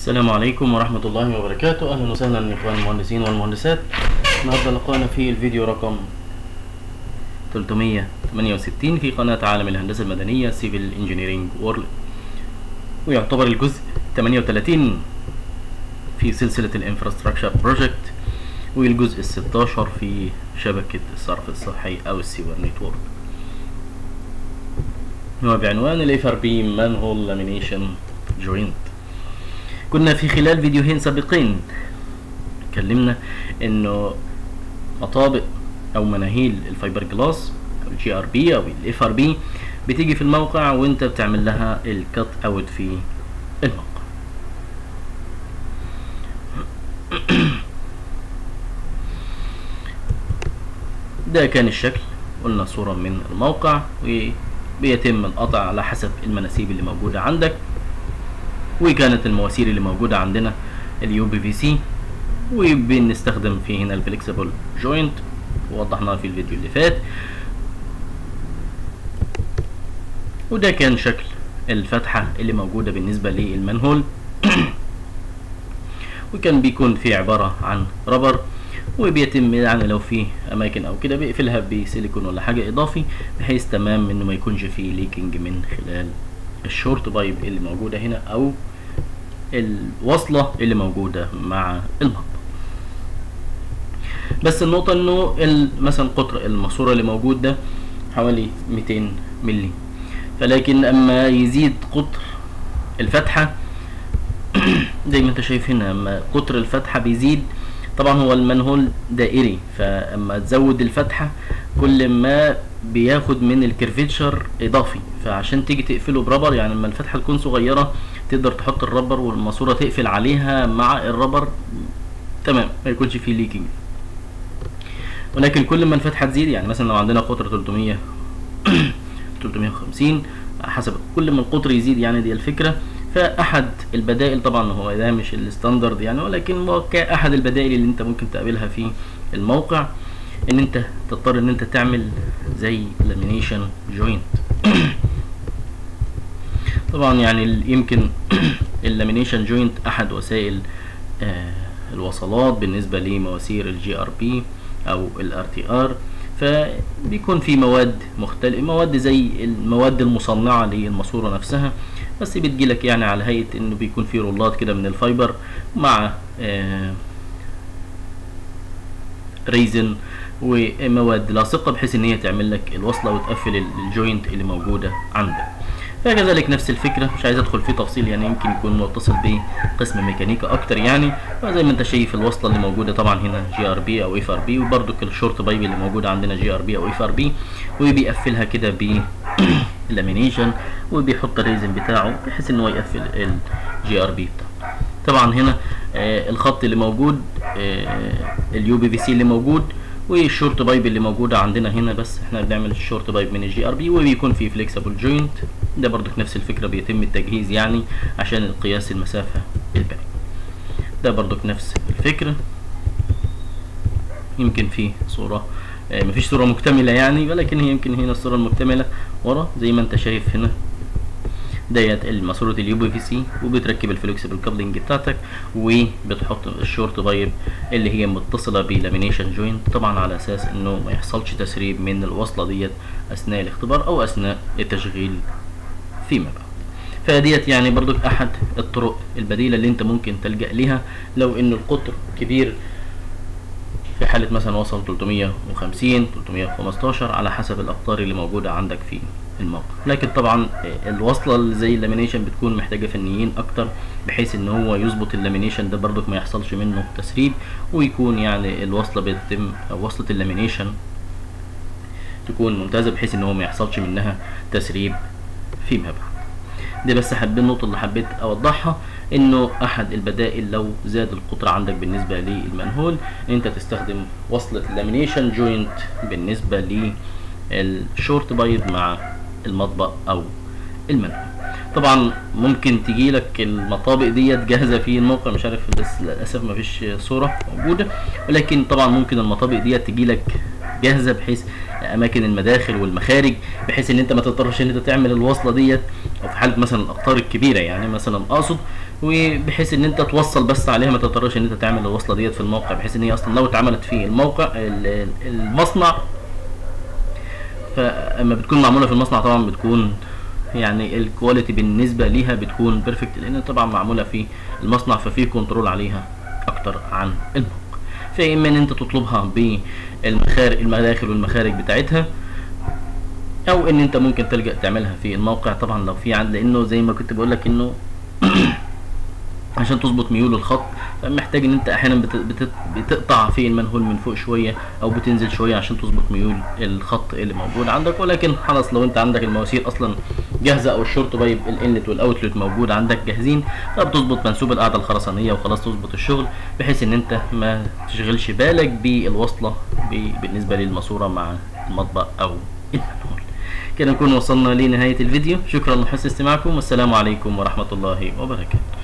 السلام عليكم ورحمة الله وبركاته أهلا وسهلا إخوان المهندسين والمهندسات النهاردة لقانا في الفيديو رقم 368 في قناة عالم الهندسة المدنية Civil Engineering World ويعتبر الجزء 38 في سلسلة الانفراستراكشر بروجكت والجزء 16 في شبكة الصرف الصحي أو السيور نتورك هو بعنوان ال FRP Manhole Lamination Joint كنا في خلال فيديوهين سابقين اتكلمنا انه مطابق او مناهيل الفايبر جلاس او الجي ار بي او الاف ار بي بتيجي في الموقع وانت بتعمل لها الكت اوت في الموقع ده كان الشكل قلنا صورة من الموقع وبيتم القطع على حسب المناسيب اللي موجودة عندك وكانت المواسير اللي موجودة عندنا اليو بي في سي وبنستخدم في هنا الفليكسبل جوينت ووضحناها في الفيديو اللي فات وده كان شكل الفتحة اللي موجودة بالنسبة للمنهول وكان بيكون في عبارة عن ربر وبيتم يعني لو في اماكن او كده بيقفلها بسيليكون ولا حاجة اضافي بحيث تمام انه ما يكونش فيه ليكنج من خلال الشورت بايب اللي موجودة هنا او الوصلة اللي موجودة مع المطبخ بس النقطة انه مثلا قطر الماسورة اللي موجود ده حوالي 200 ملي فلكن اما يزيد قطر الفتحة زي ما انت شايف هنا اما قطر الفتحة بيزيد طبعا هو المنهول دائري فاما تزود الفتحة كل ما بياخد من الكيرفيتشر اضافي فعشان تيجي تقفله بربر يعني لما الفتحه تكون صغيره تقدر تحط الربر والماسوره تقفل عليها مع الربر تمام ما يكونش فيه ليكينج ولكن كل ما الفتحه تزيد يعني مثلا لو عندنا قطر 300 350 حسب كل ما القطر يزيد يعني دي الفكره فاحد البدائل طبعا هو ده مش الستاندرد يعني ولكن هو كاحد البدائل اللي انت ممكن تقابلها في الموقع ان انت تضطر ان انت تعمل زي لامينيشن جوينت طبعا يعني يمكن اللامينيشن جوينت احد وسائل آه الوصلات بالنسبه لمواسير الجي ار بي او الار تي ار فبيكون في مواد مختلفه مواد زي المواد المصنعه للماسوره نفسها بس بتجيلك يعني على هيئه انه بيكون في رولات كده من الفايبر مع آه ريزن ومواد لاصقه بحيث ان هي تعمل لك الوصله وتقفل الجوينت اللي موجوده عندك فكذلك نفس الفكره مش عايز ادخل في تفصيل يعني يمكن يكون متصل بقسم ميكانيكا اكتر يعني فزي ما انت شايف الوصله اللي موجوده طبعا هنا جي ار بي او اف ار بي وبرده الشورت بايب اللي موجوده عندنا جي ار بي او اف ار بي وبيقفلها كده ب لامينيشن وبيحط الريزن بتاعه بحيث ان هو يقفل الجي ار بي بتاعه طبعا هنا آه الخط اللي موجود آه اليو بي في سي اللي موجود والشورت بايب اللي موجودة عندنا هنا بس احنا بنعمل الشورت بايب من الجي ار بي وبيكون فيه فليكسبل جوينت ده برضك نفس الفكرة بيتم التجهيز يعني عشان القياس المسافة الباقي ده برضك نفس الفكرة يمكن في صورة اه مفيش صورة مكتملة يعني ولكن هي يمكن هنا الصورة المكتملة ورا زي ما انت شايف هنا ديت ماسوره اليو بي في سي وبتركب الفلكسبل كابلنج بتاعتك وبتحط الشورت بايب اللي هي متصله بلامينيشن جوينت طبعا على اساس انه ما يحصلش تسريب من الوصله ديت اثناء الاختبار او اثناء التشغيل فيما بعد فديت يعني برضو احد الطرق البديله اللي انت ممكن تلجا ليها لو ان القطر كبير في حالة مثلا وصل 350 315 على حسب الأقطار اللي موجودة عندك في الموقع لكن طبعا الوصلة اللي زي اللامينيشن بتكون محتاجة فنيين أكتر بحيث إن هو يظبط اللامينيشن ده برضك ما يحصلش منه تسريب ويكون يعني الوصلة بتتم أو وصلة اللامينيشن تكون ممتازة بحيث إن هو ما يحصلش منها تسريب فيما بعد دي بس حابين النقطة اللي حبيت أوضحها انه احد البدائل لو زاد القطر عندك بالنسبة للمنهول ان انت تستخدم وصلة لامينيشن جوينت بالنسبة للشورت بايب مع المطبق او المنهول طبعا ممكن تجي لك المطابق ديت جاهزة في الموقع مش عارف بس للأسف مفيش صورة موجودة ولكن طبعا ممكن المطابق ديت تجي لك جاهزه بحيث اماكن المداخل والمخارج بحيث ان انت ما تضطرش ان انت تعمل الوصله ديت او في حاله مثلا الاقطار الكبيره يعني مثلا اقصد وبحيث ان انت توصل بس عليها ما تضطرش ان انت تعمل الوصله ديت في الموقع بحيث ان هي اصلا لو اتعملت في الموقع ال- ال- المصنع فاما بتكون معموله في المصنع طبعا بتكون يعني الكواليتي بالنسبه ليها بتكون بيرفكت لان طبعا معموله في المصنع ففي كنترول عليها اكتر عن الموقع فاما ان انت تطلبها بالمخارج المداخل والمخارج بتاعتها او ان انت ممكن تلجا تعملها في الموقع طبعا لو في عند لانه زي ما كنت بقول لك انه عشان تظبط ميول الخط محتاج ان انت احيانا بت- بت- بتقطع في المنهول من فوق شويه او بتنزل شويه عشان تظبط ميول الخط اللي موجود عندك ولكن خلاص لو انت عندك المواسير اصلا جاهزه او الشورت بايب الانلت والاوتلت موجود عندك جاهزين فبتظبط منسوب القاعده الخرسانيه وخلاص تظبط الشغل بحيث ان انت ما تشغلش بالك بالوصله ب- بالنسبه للماسوره مع المطبق او المنهول كده نكون وصلنا لنهايه الفيديو شكرا لحسن استماعكم والسلام عليكم ورحمه الله وبركاته